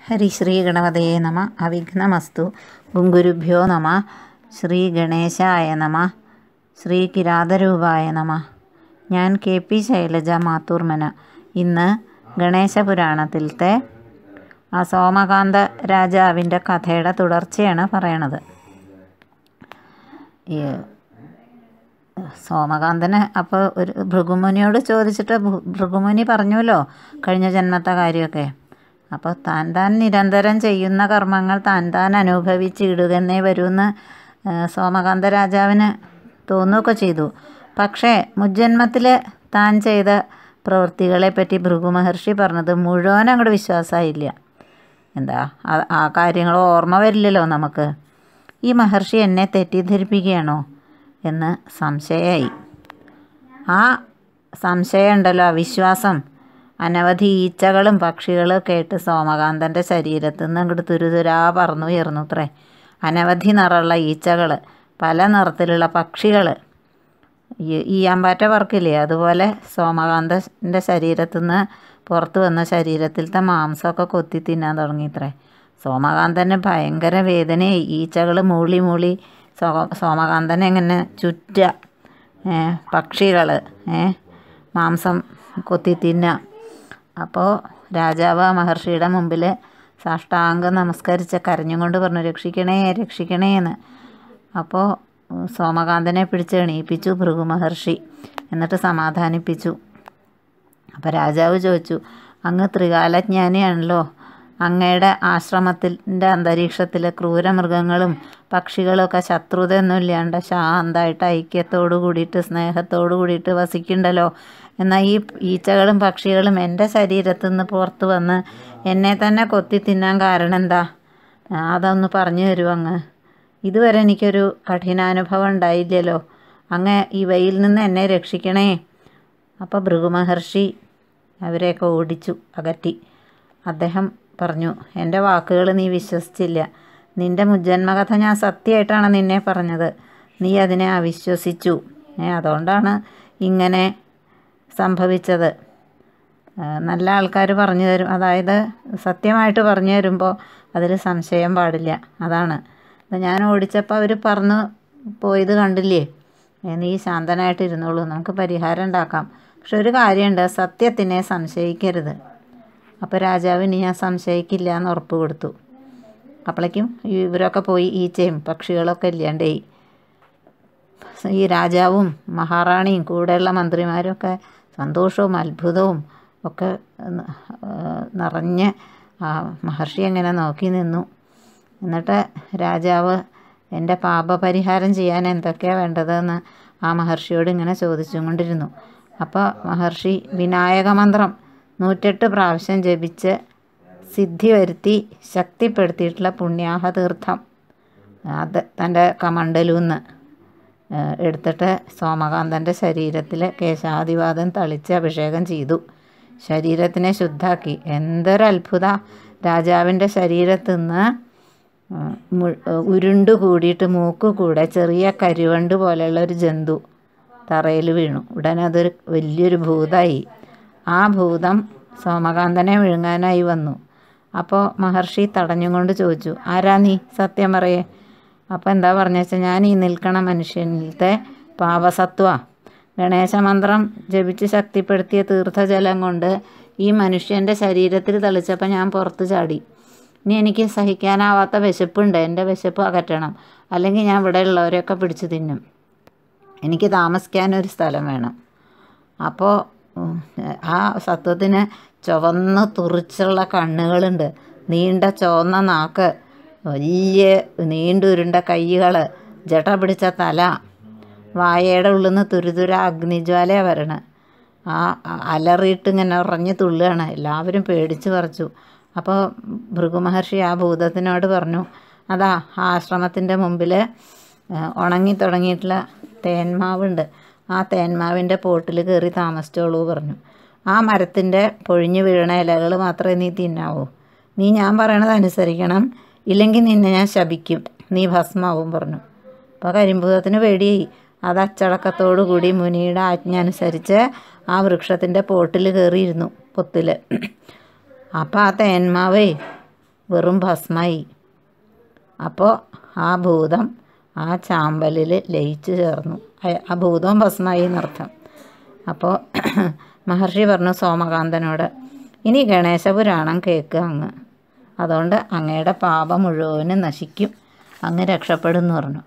ഹരിശ്രീ ഗണപതയെ നമ അവിഘ്നമസ്തു ഗുങ്കുരുഭ്യോ നമ ശ്രീ ഗണേശായ നമ ശ്രീ കിരാതരൂപായ നമ ഞാൻ കെ പി ശൈലജ മാത്തൂർമന ഇന്ന് ഗണേശപുരാണത്തിലത്തെ ആ സോമകാന്ത രാജാവിൻ്റെ കഥയുടെ തുടർച്ചയാണ് പറയണത് ഈ സോമകാന്തന് അപ്പോൾ ഒരു ഭൃഗുമുനിയോട് ചോദിച്ചിട്ട് ഭൃ- ഭൃഗുമുനി പറഞ്ഞുവല്ലോ കഴിഞ്ഞ ജന്മത്തെ കാര്യമൊക്കെ അപ്പോൾ താൻ താൻ നിരന്തരം ചെയ്യുന്ന കർമ്മങ്ങൾ താൻ താൻ അനുഭവിച്ചിടുകന്നേ വരുമെന്ന് ആ, സോമകാന്ത രാജാവിന് തോന്നുകയൊക്കെ ചെയ്തു പക്ഷേ മുജ്ജന്മത്തിൽ താൻ ചെയ്ത പ്രവൃത്തികളെ പറ്റി ഭൃഗു മഹർഷി പറഞ്ഞത് മുഴുവൻ അങ്ങോട്ട് വിശ്വാസമായില്ല എന്താ ആ- ആ കാര്യങ്ങൾ ഓർമ്മ വരില്ലല്ലോ നമുക്ക് ഈ മഹർഷി എന്നെ തെറ്റിദ്ധരിപ്പിക്കുകയാണോ എന്ന് സംശയമായി ആ സംശയം ഉണ്ടല്ലോ അവിശ്വാസം അനവധി ഈച്ചകളും പക്ഷികളും കേട്ട് സോമകാന്തൻ്റെ ശരീരത്തു നിന്ന് അങ്ങോട്ട് തുരുതുരാ പറന്നുയർന്നു അത്രേ അനവധി നിറമുള്ള ഈച്ചകൾ പല നിറത്തിലുള്ള പക്ഷികൾ ഈ ഈയാമ്പാറ്റ പറക്കില്ലേ അതുപോലെ സോമകാന്തൻ്റെ ശരീരത്തു നിന്ന് പുറത്ത് വന്ന ശരീരത്തിലത്തെ മാംസമൊക്കെ കൊത്തി തിന്നാൻ തുടങ്ങിത്രേ സോമകാന്തന് ഭയങ്കര വേദനയായി ഈച്ചകൾ മൂളി മൂളി സോ സോമകാന്തനെ ഇങ്ങനെ ചുറ്റ പക്ഷികൾ മാംസം കൊത്തി തിന്നുക അപ്പോൾ രാജാവ് ആ മഹർഷിയുടെ മുമ്പിൽ സാഷ്ടാംഗം നമസ്കരിച്ച് കരഞ്ഞും കൊണ്ട് പറഞ്ഞു രക്ഷിക്കണേ രക്ഷിക്കണേ എന്ന് അപ്പോൾ സോമകാന്തനെ പിടിച്ച് എണീപ്പിച്ചു ഭൃഗു മഹർഷി എന്നിട്ട് സമാധാനിപ്പിച്ചു അപ്പോൾ രാജാവ് ചോദിച്ചു അങ്ങ് ത്രികാലജ്ഞാനിയാണല്ലോ അങ്ങയുടെ ആശ്രമത്തിൻ്റെ അന്തരീക്ഷത്തിൽ ക്രൂരമൃഗങ്ങളും പക്ഷികളൊക്കെ ശത്രുതയൊന്നും ഇല്ലാണ്ട് ശാന്തമായിട്ട് ഐക്യത്തോടു കൂടിയിട്ട് സ്നേഹത്തോടു കൂടിയിട്ട് വസിക്കണ്ടല്ലോ എന്നാൽ ഈ ഈച്ചകളും പക്ഷികളും എൻ്റെ ശരീരത്തു നിന്ന് പുറത്ത് വന്ന് എന്നെ തന്നെ കൊത്തി തിന്നാൻ കാരണം എന്താ അതൊന്ന് പറഞ്ഞു തരുമോ അങ്ങ് ഇതുവരെ എനിക്കൊരു കഠിനാനുഭവം ഉണ്ടായില്ലല്ലോ അങ്ങ് ഇവയിൽ നിന്ന് എന്നെ രക്ഷിക്കണേ അപ്പോൾ ഭൃഗുമഹർഷി അവരെയൊക്കെ ഓടിച്ചു അകറ്റി അദ്ദേഹം പറഞ്ഞു എൻ്റെ വാക്കുകൾ നീ വിശ്വസിച്ചില്ല നിൻ്റെ മുജ്ജന്മകഥ ഞാൻ സത്യമായിട്ടാണ് നിന്നെ പറഞ്ഞത് നീ അതിനെ അവിശ്വസിച്ചു ഏ അതുകൊണ്ടാണ് ഇങ്ങനെ സംഭവിച്ചത് ആ, നല്ല ആൾക്കാർ പറഞ്ഞു തരും അതായത് സത്യമായിട്ട് പറഞ്ഞു തരുമ്പോൾ അതിൽ സംശയം പാടില്ല അതാണ് ഇത് ഞാൻ ഓടിച്ചപ്പോൾ അവർ പറഞ്ഞു പോയത് കണ്ടില്ലേ ഏ, നീ ശാന്തനായിട്ട് ഇരുന്നോളൂ നമുക്ക് പരിഹാരം ഉണ്ടാക്കാം പക്ഷെ ഒരു കാര്യമുണ്ട് സത്യത്തിനെ സംശയിക്കരുത് അപ്പോൾ രാജാവിന് ഞാൻ സംശയിക്കില്ല എന്ന് ഉറപ്പ് കൊടുത്തു അപ്പോഴേക്കും ഇവരൊക്കെ പോയി ഈച്ചയും പക്ഷികളൊക്കെ ഇല്ലാണ്ടായി ഈ രാജാവും മഹാറാണിയും കൂടെയുള്ള മന്ത്രിമാരൊക്കെ സന്തോഷവും അത്ഭുതവും ഒക്കെ ന- ആ, നിറഞ്ഞ് ആ മഹർഷി അങ്ങനെ നോക്കി നിന്നു എന്നിട്ട് രാജാവ് എൻ്റെ പാപപരിഹാരം ചെയ്യാൻ എന്തൊക്കെയാണ് വേണ്ടതെന്ന് ആ മഹർഷിയോട് ഇങ്ങനെ ചോദിച്ചും കൊണ്ടിരുന്നു അപ്പോൾ മഹർഷി വിനായക മന്ത്രം നൂറ്റെട്ട് പ്രാവശ്യം ജപിച്ച് സിദ്ധി വരുത്തി ശക്തിപ്പെടുത്തിയിട്ടുള്ള പുണ്യാഹ തീർത്ഥം അത് തൻ്റെ കമണ്ടലൂന്ന് എടുത്തിട്ട് സോമകാന്തൻ്റെ ശരീരത്തിൽ കേശാദിവാദം തളിച്ച് അഭിഷേകം ചെയ്തു ശരീരത്തിനെ ശുദ്ധാക്കി എന്തൊരത്ഭുത രാജാവിൻ്റെ ശരീരത്തു നിന്ന് ഉരുണ്ടു കൂടിയിട്ട് മൂക്ക് കൂടെ ചെറിയ കരിവണ്ട് പോലെയുള്ള ഒരു ജന്തു തറയിൽ വീണു ഉടനെ അതൊരു വലിയൊരു ഭൂതമായി ആ ഭൂതം സോമകാന്തനെ വിഴുങ്ങാനായി വന്നു അപ്പോൾ മഹർഷി തടഞ്ഞും കൊണ്ട് ചോദിച്ചു ആരാ നീ സത്യം പറയേ അപ്പോൾ എന്താ പറഞ്ഞു വെച്ചാൽ ഞാൻ ഈ നിൽക്കണ മനുഷ്യനിലത്തെ പാപസത്വ ഗണേശമന്ത്രം ജപിച്ച് ശക്തിപ്പെടുത്തിയ തീർത്ഥജലം കൊണ്ട് ഈ മനുഷ്യൻ്റെ ശരീരത്തിൽ തളിച്ചപ്പോൾ ഞാൻ പുറത്ത് ചാടി ഇനി എനിക്ക് സഹിക്കാനാവാത്ത വിശപ്പുണ്ട് എൻ്റെ വിശപ്പ് അകറ്റണം അല്ലെങ്കിൽ ഞാൻ ഇവിടെ ഉള്ളവരെയൊക്കെ പിടിച്ച് തിന്നും എനിക്ക് താമസിക്കാൻ ഒരു സ്ഥലം വേണം അപ്പോൾ ഉം, ആ സത്വത്തിന് ചുവന്ന് തുറിച്ചുള്ള കണ്ണുകളുണ്ട് നീണ്ട ചുവന്ന നാക്ക് വലിയ നീണ്ടുരുണ്ട കൈകൾ ജട പിടിച്ച തല വായയുടെ ഉള്ളിൽ നിന്ന് തുരുതുര അഗ്നിജ്വാലയാണ് വരണത് ആ അ- അലറിയിട്ട് ഇങ്ങനെ ഉറഞ്ഞു തുള്ളുകയാണ് എല്ലാവരും പേടിച്ച് പറിച്ചു അപ്പോൾ ഭൃഗുമഹർഷി ആ ഭൂതത്തിനോട് പറഞ്ഞു അതാ ആ ആശ്രമത്തിൻ്റെ മുമ്പിൽ ഉണങ്ങി തുടങ്ങിയിട്ടുള്ള തേന്മാവുണ്ട് ആ തേന്മാവിൻ്റെ പോട്ടിൽ കയറി താമസിച്ചോളൂ പറഞ്ഞു ആ മരത്തിൻ്റെ പൊഴിഞ്ഞു വീണ ഇലകൾ മാത്രമേ നീ തിന്നാവൂ നീ ഞാൻ പറയണത് അനുസരിക്കണം ഇല്ലെങ്കിൽ നിന്നെ ഞാൻ ശപിക്കും നീ ഭസ്മാവും പറഞ്ഞു അപ്പോൾ കരിമ്പൂതത്തിന് പേടിയായി അത് അച്ചടക്കത്തോടു കൂടി മുനിയുടെ ആജ്ഞ അനുസരിച്ച് ആ വൃക്ഷത്തിൻ്റെ പോട്ടിൽ കയറിയിരുന്നു പൊത്തിൽ അപ്പോൾ ആ തേന്മാവേ വെറും ഭസ്മായി അപ്പോൾ ആ ഭൂതം ആ ചാമ്പലിൽ ലയിച്ചു ചേർന്നു അയ- ആ ഭൂതവും ഭസ്മായി എന്നർത്ഥം അപ്പോൾ മഹർഷി പറഞ്ഞു സോമകാന്തനോട് ഇനി ഗണേശപുരാണം കേൾക്കുക അങ്ങ് അതുകൊണ്ട് അങ്ങയുടെ പാപം മുഴുവനും നശിക്കും അങ്ങ് രക്ഷപ്പെടും പറഞ്ഞു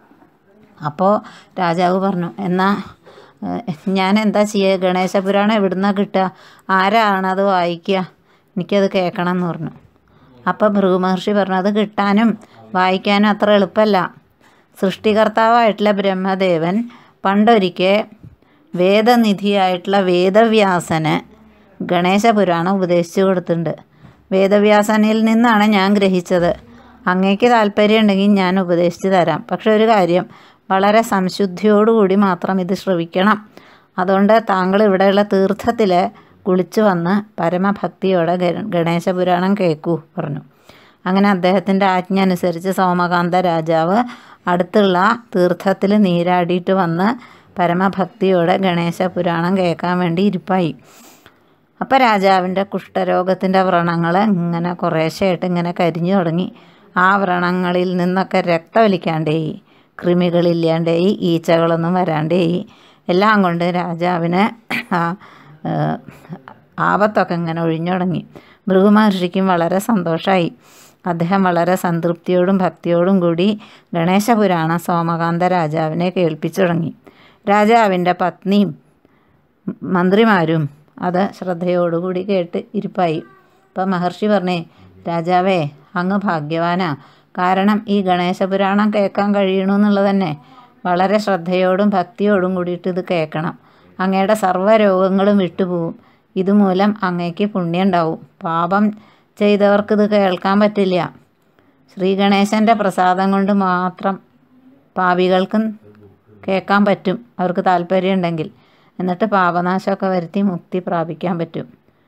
അപ്പോൾ രാജാവ് പറഞ്ഞു എന്നാ ഏഹ്, ഞാൻ എന്താ ചെയ്യുക ഗണേശപുരാണം എവിടുന്നാ കിട്ടുക ആരാണത് വായിക്കുക എനിക്കത് കേൾക്കണം എന്ന് പറഞ്ഞു അപ്പോൾ ഭൃഗുമഹർഷി പറഞ്ഞു അത് കിട്ടാനും വായിക്കാനും അത്ര എളുപ്പമല്ല സൃഷ്ടികർത്താവായിട്ടുള്ള ബ്രഹ്മദേവൻ പണ്ടൊരിക്കൽ വേദനിധിയായിട്ടുള്ള വേദവ്യാസന് ഗണേശപുരാണം ഉപദേശിച്ചു കൊടുത്തിട്ടുണ്ട് വേദവ്യാസനിൽ നിന്നാണ് ഞാൻ ഗ്രഹിച്ചത് അങ്ങേക്ക് താല്പര്യം ഉണ്ടെങ്കിൽ ഞാൻ ഉപദേശിച്ചു തരാം പക്ഷെ ഒരു കാര്യം വളരെ സംശുദ്ധിയോടുകൂടി മാത്രം ഇത് ശ്രവിക്കണം അതുകൊണ്ട് താങ്കൾ ഇവിടെയുള്ള തീർത്ഥത്തിൽ കുളിച്ചു വന്ന് പരമഭക്തിയോടെ ഗ- ഗണേശപുരാണം കേൾക്കൂ പറഞ്ഞു അങ്ങനെ അദ്ദേഹത്തിൻ്റെ ആജ്ഞ അനുസരിച്ച് സോമകാന്ത രാജാവ് അടുത്തുള്ള തീർത്ഥത്തിൽ നീരാടിയിട്ട് വന്ന് പരമഭക്തിയോടെ ഗണേശപുരാണം കേൾക്കാൻ വേണ്ടി ഇരിപ്പായി അപ്പോൾ രാജാവിൻ്റെ കുഷ്ഠരോഗത്തിൻ്റെ വ്രണങ്ങൾ ഇങ്ങനെ കുറേശ്ശെയായിട്ട് ഇങ്ങനെ കരിഞ്ഞു തുടങ്ങി ആ വ്രണങ്ങളിൽ നിന്നൊക്കെ രക്തമൊലിക്കാണ്ടേയി കൃമികളില്ലാണ്ടേയി ഈച്ചകളൊന്നും വരാണ്ടേയി എല്ലാം കൊണ്ട് രാജാവിന് ആ ഏഹ്, ആപത്തൊക്കെ ഇങ്ങനെ ഒഴിഞ്ഞു തുടങ്ങി ഭൃഗുമഹർഷിക്കും വളരെ സന്തോഷമായി അദ്ദേഹം വളരെ സംതൃപ്തിയോടും ഭക്തിയോടും കൂടി ഗണേശപുരാണം സോമകാന്ത രാജാവിനെ കേൾപ്പിച്ചു തുടങ്ങി രാജാവിൻ്റെ പത്നിയും മന്ത്രിമാരും അത് ശ്രദ്ധയോടുകൂടി കേട്ട് ഇരിപ്പായി അപ്പം മഹർഷി പറഞ്ഞേ രാജാവേ അങ്ങ് ഭാഗ്യവാനാ കാരണം ഈ ഗണേശപുരാണം കേൾക്കാൻ കഴിയണമെന്നുള്ളത് തന്നെ വളരെ ശ്രദ്ധയോടും ഭക്തിയോടും കൂടിയിട്ട് ഇത് കേൾക്കണം അങ്ങയുടെ സർവ്വ രോഗങ്ങളും വിട്ടുപോകും ഇതുമൂലം അങ്ങയ്ക്ക് പുണ്യം ഉണ്ടാവും പാപം ചെയ്തവർക്ക് ഇത് കേൾക്കാൻ പറ്റില്ല ശ്രീ ഗണേശൻ്റെ പ്രസാദം കൊണ്ട് മാത്രം പാപികൾക്കും കേൾക്കാൻ പറ്റും അവർക്ക് താല്പര്യമുണ്ടെങ്കിൽ എന്നിട്ട് പാപനാശമൊക്കെ വരുത്തി മുക്തി പ്രാപിക്കാൻ പറ്റും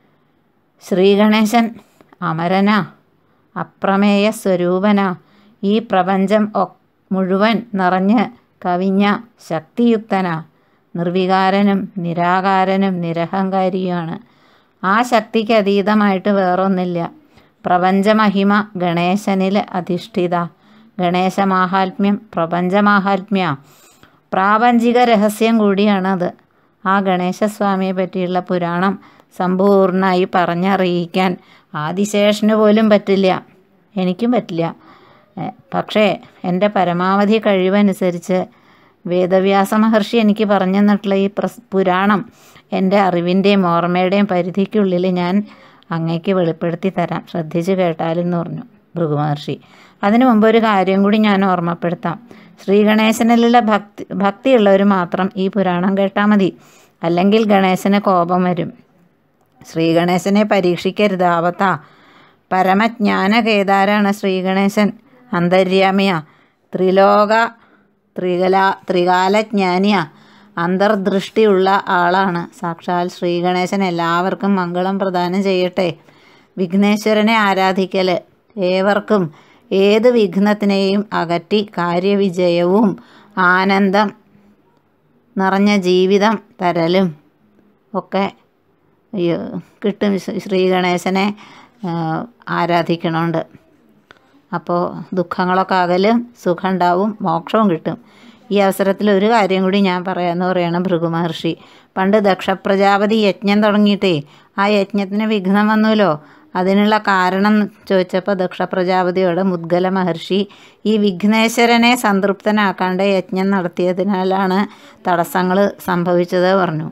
ശ്രീഗണേശൻ അമരനാ അപ്രമേയ സ്വരൂപനാ ഈ പ്രപഞ്ചം ഒ- മുഴുവൻ നിറഞ്ഞ് കവിഞ്ഞ ശക്തിയുക്തനാ നിർവികാരനും നിരാകാരനും നിരഹങ്കാരിയുമാണ് ആ ശക്തിക്ക് അതീതമായിട്ട് വേറൊന്നില്ല പ്രപഞ്ചമഹിമ ഗണേശനിൽ അധിഷ്ഠിത ഗണേശമാഹാത്മ്യം പ്രപഞ്ചമാഹാത്മ്യ പ്രാപഞ്ചിക രഹസ്യം കൂടിയാണത് ആ ഗണേശസ്വാമിയെ പറ്റിയുള്ള പുരാണം സമ്പൂർണ്ണമായി പറഞ്ഞറിയിക്കാൻ ആദിശേഷന് പോലും പറ്റില്ല എനിക്കും പറ്റില്ല എ, പക്ഷേ എൻ്റെ പരമാവധി കഴിവനുസരിച്ച് വേദവ്യാസ മഹർഷി എനിക്ക് പറഞ്ഞു തന്നിട്ടുള്ള ഈ പ്രസ് പുരാണം എൻ്റെ അറിവിൻ്റെയും ഓർമ്മയുടെയും പരിധിക്കുള്ളിൽ ഞാൻ അങ്ങേക്ക് വെളിപ്പെടുത്തി തരാം ശ്രദ്ധിച്ച് കേട്ടാലെന്ന് പറഞ്ഞു ഭൃഗു മഹർഷി അതിനു മുമ്പ് ഒരു കാര്യം കൂടി ഞാൻ ഓർമ്മപ്പെടുത്താം ശ്രീഗണേശനിലുള്ള ഭക്തി ഭക്തിയുള്ളവർ മാത്രം ഈ പുരാണം കേട്ടാൽ മതി അല്ലെങ്കിൽ ഗണേശന് കോപം വരും ശ്രീഗണേശനെ പരീക്ഷിക്കരുത് ആപത്താ പരമജ്ഞാനകേദാരാണ് ശ്രീഗണേശൻ അന്തര്യാമിയ ത്രിലോക ത്രികല ത്രികാലജ്ഞാനിയ അന്തർദൃഷ്ടിയുള്ള ആളാണ് സാക്ഷാൽ ശ്രീഗണേശൻ എല്ലാവർക്കും മംഗളം പ്രദാനം ചെയ്യട്ടെ വിഘ്നേശ്വരനെ ആരാധിക്കൽ ഏവർക്കും ഏത് വിഘ്നത്തിനെയും അകറ്റി കാര്യവിജയവും ആനന്ദം നിറഞ്ഞ ജീവിതം തരലും ഒക്കെ അയ്യോ, കിട്ടും ശ്രീ- ശ്രീഗണേശനെ ആ, ആരാധിക്കണോണ്ട് അപ്പോൾ ദുഃഖങ്ങളൊക്കെ അകലും സുഖം ഉണ്ടാവും മോക്ഷവും കിട്ടും ഈ അവസരത്തിൽ ഒരു കാര്യം കൂടി ഞാൻ പറയാമെന്ന് പറയണം ഭൃഗു മഹർഷി പണ്ട് ദക്ഷപ്രജാപതി യജ്ഞം തുടങ്ങിയിട്ടേ ആ യജ്ഞത്തിന് വിഘ്നം വന്നുല്ലോ അതിനുള്ള കാരണം ചോദിച്ചപ്പോൾ ദക്ഷപ്രജാപതിയോട് മുദ്ഗല മഹർഷി ഈ വിഘ്നേശ്വരനെ സംതൃപ്തനാക്കാണ്ട് യജ്ഞം നടത്തിയതിനാലാണ് തടസ്സങ്ങൾ സംഭവിച്ചത് പറഞ്ഞു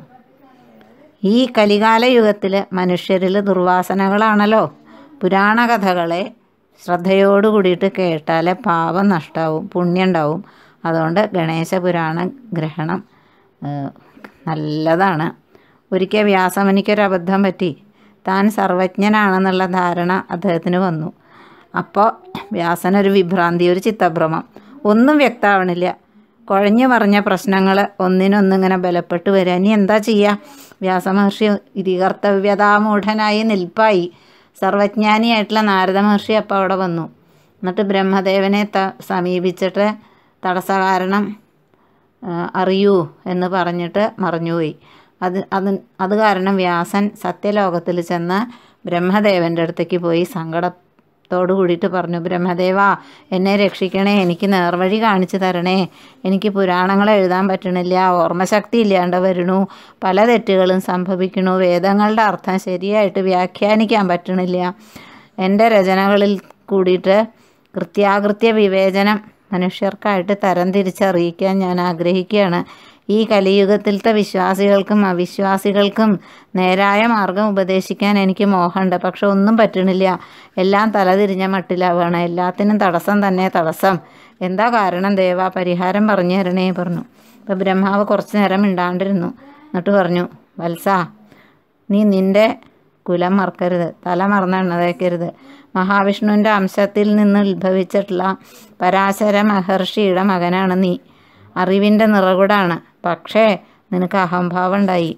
ഈ കലികാല യുഗത്തിൽ മനുഷ്യരിൽ ദുർവാസനകളാണല്ലോ പുരാണ കഥകളെ ശ്രദ്ധയോട് കൂടിയിട്ട് കേട്ടാൽ പാപം നഷ്ടാവും പുണ്യം ഉണ്ടാവും അതുകൊണ്ട് ഗണേശ പുരാണ ഗ്രഹണം ഏഹ്, നല്ലതാണ് ഒരിക്കൽ വ്യാസമുനിക്കൊരു അബദ്ധം പറ്റി താൻ സർവജ്ഞനാണെന്നുള്ള ധാരണ അദ്ദേഹത്തിന് വന്നു അപ്പോൾ വ്യാസനൊരു വിഭ്രാന്തി ഒരു ചിത്തഭ്രമം ഒന്നും വ്യക്തമാവണില്ല കുഴഞ്ഞു മറിഞ്ഞ പ്രശ്നങ്ങൾ ഒന്നിനൊന്നിങ്ങനെ ബലപ്പെട്ട് വരിക ഇനി എന്താ ചെയ്യുക വ്യാസമഹർഷി ഇതികർത്തവ്യതാമൂഢനായി നിൽപ്പായി സർവജ്ഞാനിയായിട്ടുള്ള നാരദ മഹർഷി അപ്പോൾ അവിടെ വന്നു എന്നിട്ട് ബ്രഹ്മദേവനെ ത സമീപിച്ചിട്ട് തടസ്സ കാരണം ആ, അറിയൂ എന്ന് പറഞ്ഞിട്ട് മറഞ്ഞുപോയി അത് അത് അത് കാരണം വ്യാസൻ സത്യലോകത്തിൽ ചെന്ന് ബ്രഹ്മദേവൻ്റെ അടുത്തേക്ക് പോയി സങ്കട തോട് കൂടിയിട്ട് പറഞ്ഞു ബ്രഹ്മദേവ എന്നെ രക്ഷിക്കണേ എനിക്ക് നേർവഴി കാണിച്ചു തരണേ എനിക്ക് പുരാണങ്ങൾ എഴുതാൻ പറ്റണില്ല ഓർമ്മശക്തി ഇല്ലാണ്ട് വരണു പല തെറ്റുകളും സംഭവിക്കണു വേദങ്ങളുടെ അർത്ഥം ശരിയായിട്ട് വ്യാഖ്യാനിക്കാൻ പറ്റണില്ല എൻ്റെ രചനകളിൽ കൂടിയിട്ട് കൃത്യാകൃത്യ വിവേചനം മനുഷ്യർക്കായിട്ട് തരംതിരിച്ചറിയിക്കാൻ ഞാൻ ആഗ്രഹിക്കുകയാണ് ഈ കലിയുഗത്തിലത്തെ വിശ്വാസികൾക്കും അവിശ്വാസികൾക്കും നേരായ മാർഗം ഉപദേശിക്കാൻ എനിക്ക് മോഹമുണ്ട് പക്ഷെ ഒന്നും പറ്റണില്ല എല്ലാം തലതിരിഞ്ഞ മട്ടിലാവുകയാണ് എല്ലാത്തിനും തടസ്സം തന്നെ തടസ്സം എന്താ കാരണം ദേവ പരിഹാരം പറഞ്ഞു തരണേ പറഞ്ഞു അപ്പോൾ ബ്രഹ്മാവ് കുറച്ച് നേരം മിണ്ടാണ്ടിരുന്നു എന്നിട്ട് പറഞ്ഞു വത്സ നീ നിൻ്റെ കുലം മറക്കരുത് തല മറന്നെണ്ണതേക്കരുത് മഹാവിഷ്ണുവിൻ്റെ അംശത്തിൽ നിന്ന് ഉത്ഭവിച്ചിട്ടുള്ള പരാശര മഹർഷിയുടെ മകനാണ് നീ അറിവിൻ്റെ നിറകുടാണ് പക്ഷേ നിനക്ക് അഹംഭാവം ഉണ്ടായി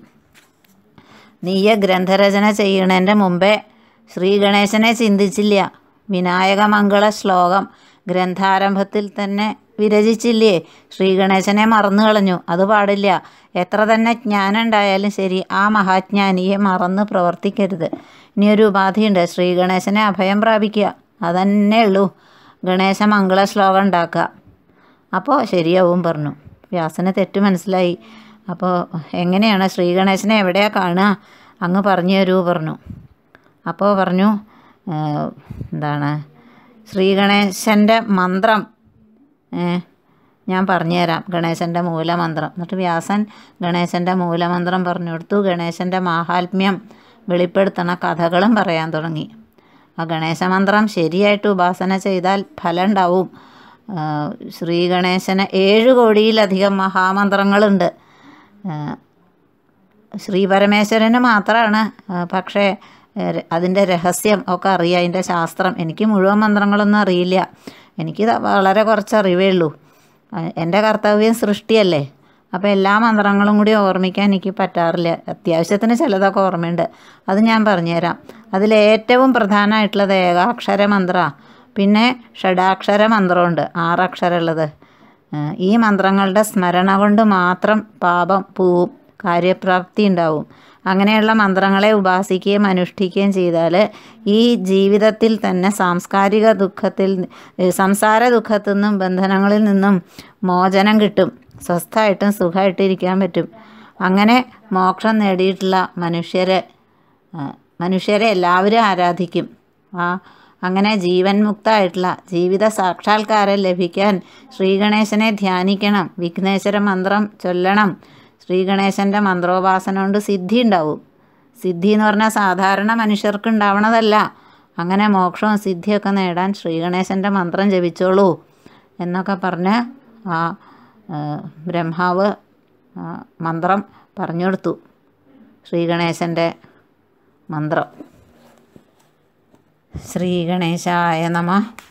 നീയ ഗ്രന്ഥരചന ചെയ്യണതിൻ്റെ മുമ്പേ ശ്രീഗണേശനെ ചിന്തിച്ചില്ല വിനായകമംഗള ശ്ലോകം ഗ്രന്ഥാരംഭത്തിൽ തന്നെ വിരചിച്ചില്ലേ ശ്രീഗണേശനെ മറന്നു കളഞ്ഞു അത് പാടില്ല എത്ര തന്നെ ജ്ഞാനം ഉണ്ടായാലും ശരി ആ മഹാജ്ഞാനിയെ മറന്ന് പ്രവർത്തിക്കരുത് ഇനിയൊരു ഉപാധിയുണ്ട് ശ്രീഗണേശനെ അഭയം പ്രാപിക്കുക അതന്നെ ഉള്ളൂ ഗണേശ മംഗള ശ്ലോകം ഉണ്ടാക്കുക അപ്പോൾ ശരിയാവും പറഞ്ഞു വ്യാസന് തെറ്റ് മനസ്സിലായി അപ്പോൾ എങ്ങനെയാണ് ശ്രീഗണേശനെ എവിടെയാണ് കാണുക അങ്ങ് പറഞ്ഞു തരൂ പറഞ്ഞു അപ്പോൾ പറഞ്ഞു ഏഹ്, എന്താണ് ശ്രീഗണേശൻ്റെ മന്ത്രം ഏ, ഞാൻ പറഞ്ഞുതരാം ഗണേശൻ്റെ മൂലമന്ത്രം എന്നിട്ട് വ്യാസൻ ഗണേശൻ്റെ മൂലമന്ത്രം പറഞ്ഞു കൊടുത്തു ഗണേശൻ്റെ മാഹാത്മ്യം വെളിപ്പെടുത്തണ കഥകളും പറയാൻ തുടങ്ങി ആ ഗണേശമന്ത്രം ശരിയായിട്ട് ഉപാസന ചെയ്താൽ ഫലം ഉണ്ടാവും ആ, ശ്രീ ഗണേശന് ഏഴ് കോടിയിലധികം മഹാമന്ത്രങ്ങളുണ്ട് ആ, ശ്രീ പരമേശ്വരന് മാത്രമാണ് ആ, പക്ഷേ ഏ, അതിൻ്റെ രഹസ്യം ഒക്കെ അറിയാം അതിൻ്റെ ശാസ്ത്രം എനിക്ക് മുഴുവൻ മന്ത്രങ്ങളൊന്നും അറിയില്ല എനിക്ക് ത- വളരെ കുറച്ച് അറിവേ ഉള്ളൂ ആ, എൻ്റെ കർത്തവ്യം സൃഷ്ടിയല്ലേ അപ്പോൾ എല്ലാ മന്ത്രങ്ങളും കൂടി ഓർമ്മിക്കാൻ എനിക്ക് പറ്റാറില്ല അത്യാവശ്യത്തിന് ചിലതൊക്കെ ഓർമ്മയുണ്ട് അത് ഞാൻ പറഞ്ഞുതരാം അതിലേറ്റവും പ്രധാനമായിട്ടുള്ളത് ഏകാക്ഷര മന്ത്ര പിന്നെ ഷഡാക്ഷര മന്ത്രമുണ്ട് ആറക്ഷരമുള്ളത് ഏഹ് ഈ മന്ത്രങ്ങളുടെ സ്മരണ കൊണ്ട് മാത്രം പാപം പോവും കാര്യപ്രാപ്തി ഉണ്ടാവും അങ്ങനെയുള്ള മന്ത്രങ്ങളെ ഉപാസിക്കുകയും അനുഷ്ഠിക്കുകയും ചെയ്താൽ ഈ ജീവിതത്തിൽ തന്നെ സാംസ്കാരിക ദുഃഖത്തിൽ ഏഹ് സംസാര ദുഃഖത്തിൽ നിന്നും ബന്ധനങ്ങളിൽ നിന്നും മോചനം കിട്ടും സ്വസ്ഥമായിട്ടും സുഖമായിട്ടും ഇരിക്കാൻ പറ്റും അങ്ങനെ മോക്ഷം നേടിയിട്ടുള്ള മനുഷ്യരെ ആ, മനുഷ്യരെ എല്ലാവരും ആരാധിക്കും ആ അങ്ങനെ ജീവൻ മുക്തമായിട്ടുള്ള ജീവിത സാക്ഷാത്കാരം ലഭിക്കാൻ ശ്രീഗണേശനെ ധ്യാനിക്കണം വിഘ്നേശ്വര മന്ത്രം ചൊല്ലണം ശ്രീഗണേശൻ്റെ മന്ത്രോപാസന കൊണ്ട് സിദ്ധി ഉണ്ടാവും സിദ്ധി എന്ന് പറഞ്ഞാൽ സാധാരണ മനുഷ്യർക്ക് ഉണ്ടാവണതല്ല അങ്ങനെ മോക്ഷവും സിദ്ധിയൊക്കെ നേടാൻ ശ്രീഗണേശൻ്റെ മന്ത്രം ജപിച്ചോളൂ എന്നൊക്കെ പറഞ്ഞ് ആ ആ, ബ്രഹ്മാവ് ആ, മന്ത്രം പറഞ്ഞു കൊടുത്തു ശ്രീഗണേശൻ്റെ മന്ത്രം ശ്രീഗണേശായ നമ